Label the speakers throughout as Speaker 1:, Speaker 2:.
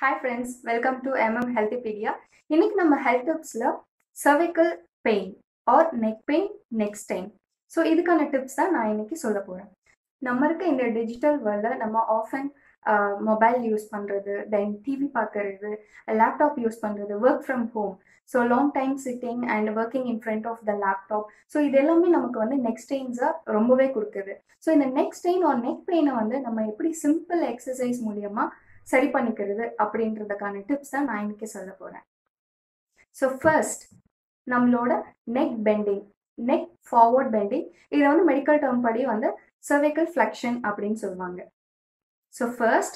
Speaker 1: hi friends welcome to M M Healthypedia இன்னைக்கு நம்ம health டிப்ஸில் cervical pain or neck pain next time so இதுக்கான tips தான் நான் இன்னைக்கு சொல்ல போகிறேன் நம்ம இருக்க இந்த டிஜிட்டல் வேர்ல்டில் நம்ம ஆஃபன் மொபைல் யூஸ் பண்ணுறது தென் டிவி பார்க்கறது லேப்டாப் யூஸ் பண்ணுறது work from home so long time sitting and working in front of the laptop so இது எல்லாமே நமக்கு வந்து நெக்ஸ்ட் பெயின்ஸை ரொம்பவே கொடுக்குது ஸோ இந்த நெக்ஸ்ட் பெயின் ஆர் நெக் பெயினை வந்து நம்ம எப்படி சிம்பிள் எக்ஸசைஸ் மூலியமாக சரி பண்ணிக்கிறது அப்படின்றதுக்கான டிப்ஸ் தான் நான் இன்னைக்கு சொல்ல போகிறேன் ஸோ ஃபர்ஸ்ட் நம்மளோட neck bending neck forward bending இதை வந்து மெடிக்கல் டேர்ம் படி வந்து cervical flexion அப்படின்னு சொல்லுவாங்க ஸோ ஃபர்ஸ்ட்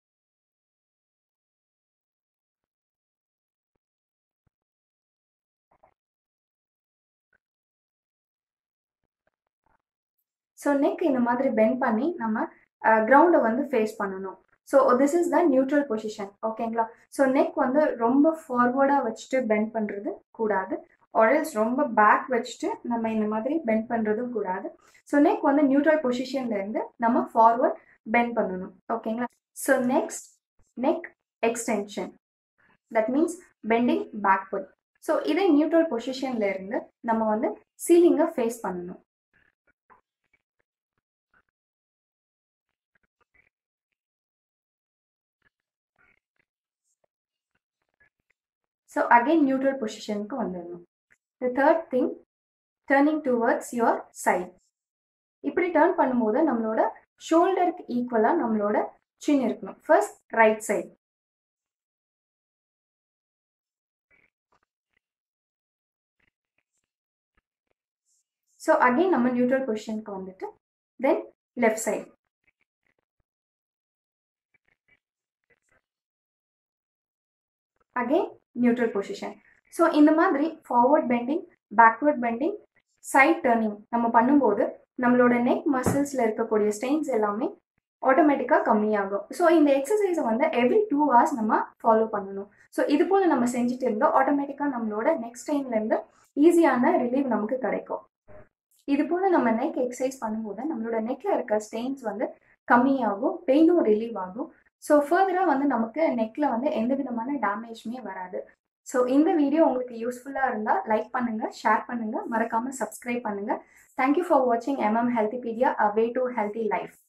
Speaker 1: ஸோ நெக் இந்த மாதிரி பெண்ட் பண்ணி நம்ம கிரவுண்டை வந்து ஃபேஸ் பண்ணணும் so this is the neutral position ஓகேங்களா ஸோ நெக் வந்து ரொம்ப ஃபார்வர்டாக வச்சுட்டு பெண்ட் பண்ணுறது கூடாது ஆர்எல்ஸ் ரொம்ப பேக் வச்சுட்டு நம்ம இந்த மாதிரி பெண்ட் பண்ணுறதும் கூடாது ஸோ நெக் வந்து நியூட்ரல் பொசிஷன்லேருந்து நம்ம ஃபார்வர்ட் பெண்ட் பண்ணணும் ஓகேங்களா so next neck extension that means bending backward so இதே நியூட்ரல் பொசிஷன்ல இருந்து நம்ம வந்து சீலிங்கை ஃபேஸ் பண்ணணும் ஸோ அகெயின் நியூட்ரல் பொசிஷனுக்கு வந்துடணும் the third thing turning towards your side இப்படி டேர்ன் பண்ணும்போது நம்மளோட ஷோல்டருக்கு ஈக்குவலாக நம்மளோட சின் இருக்கணும் first right side so again நம்ம நியூட்ரல் பொசிஷனுக்கு வந்துட்டு then left side again neutral position so இந்த மாதிரி forward bending backward bending side turning நம்ம பண்ணும்போது நம்மளோட நெக் மசில்ஸில் இருக்கக்கூடிய ஸ்ட்ரெயின்ஸ் எல்லாமே ஆட்டோமேட்டிக்காக கம்மியாகும் ஸோ இந்த எக்ஸசைஸை வந்து எவ்ரி டூ ஹவர்ஸ் நம்ம ஃபாலோ பண்ணணும் ஸோ இது போல் நம்ம செஞ்சுட்டு இருந்தோம் ஆட்டோமேட்டிக்காக நம்மளோட நெக்ஸ்ட் டைம்லேருந்து ஈஸியான ரிலீவ் நமக்கு கிடைக்கும் இது போல் நம்ம நெக் எக்ஸசைஸ் பண்ணும்போது நம்மளோட நெக்கில் இருக்க ஸ்டெயின்ஸ் வந்து கம்மியாகும் பெயினும் ரிலீவ் ஆகும் ஸோ ஃபர்தராக வந்து நமக்கு நெக்கில் வந்து எந்த விதமான டேமேஜுமே வராது ஸோ இந்த வீடியோ உங்களுக்கு யூஸ்ஃபுல்லாக இருந்தால் லைக் பண்ணுங்கள் ஷேர் பண்ணுங்கள் மறக்காமல் சப்ஸ்கிரைப் பண்ணுங்கள் தேங்க்யூ ஃபார் வாட்சிங் hmm Healthipedia a way to healthy life